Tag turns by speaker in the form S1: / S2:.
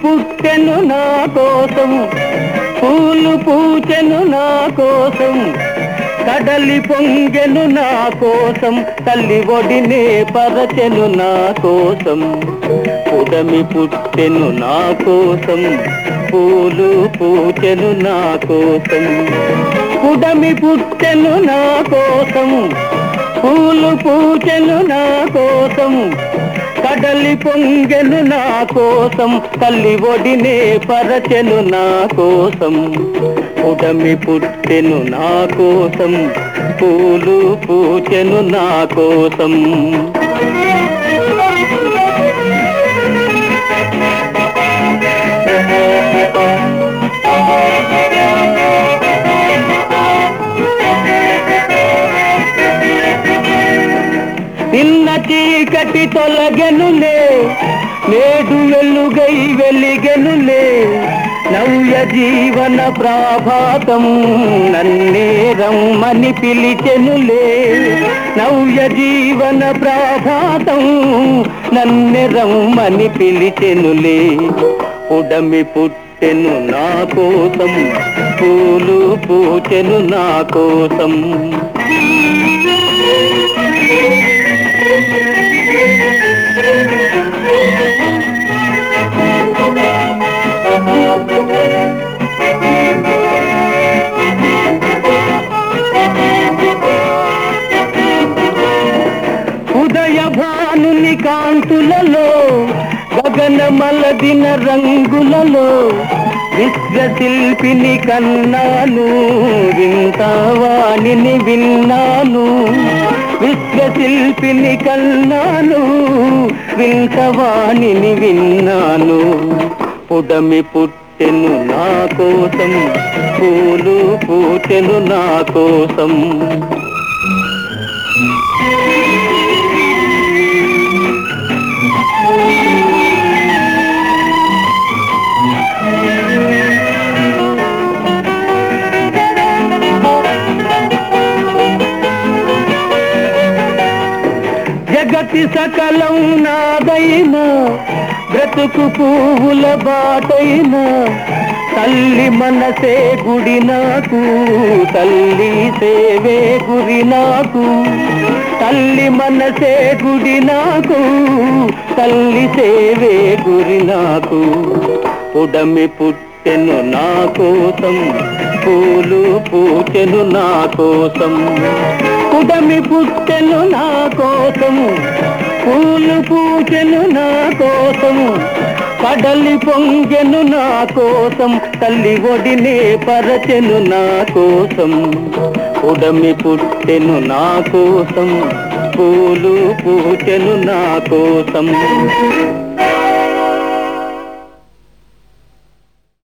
S1: పుట్టెను నా కోసం పూలు పూచెను నా కోసం కడలి పొంగెను నా కోసం తల్లి ఒడినే పరచెను నా కోసం పుడమి పుట్టెను నా కోసం పూలు పూచెను నా కోసం పుడమి పుట్టెను నా కోసం పూలు పూచెను నా కోసం కడలి పొంగెను నా కోసం తల్లి ఒడినే పరచెను నా కోసం ఉడమి పుట్టెను నా కోసం పూలు పూచెను నా కోసం నిన్న చీకటి తొలగెనులే నేడు వెలుగై వెలిగెనులే నవ్య జీవన ప్రాభాతం నన్నే రమ్మని పిలిచెనులే నవ్య జీవన ప్రాభాతం నన్నే రమ్మని పిలిచెనులే ఉడమి పుట్టెను నా కోసం పూలు పూచెను నా కోసం ఉదయ భానుని కాంతులలో గగన మలదిన రంగులలో విశ్వశిల్పిని కన్నాను వింతవాణిని విన్నాను విశ్వశిల్పిని కన్నాను వింతవాణిని విన్నాను పుడమి పుట్టెను నా కోసం పూలు పూచెను నా కోసం జగతి సకలం నాదైనా బ్రతుకు పువ్వుల బాటైనా తల్లి మనసే గుడి నాకు తల్లి సేవే గురి నాకు తల్లి మనసే గుడి నాకు తల్లి సేవే గురి నాకు పుడమి పుట్టెను నా కోసం పూలు పూచెను నా కోసం పుడమి పుట్టెను నా కోసము పూలు పూచెను నా కోసము కడలి పొంగెను నా కోసం తల్లి ఒడినే పరచెను నా కోసం ఉడమి పుట్టెను నా కోసం పూలు పూచెను నా కోసం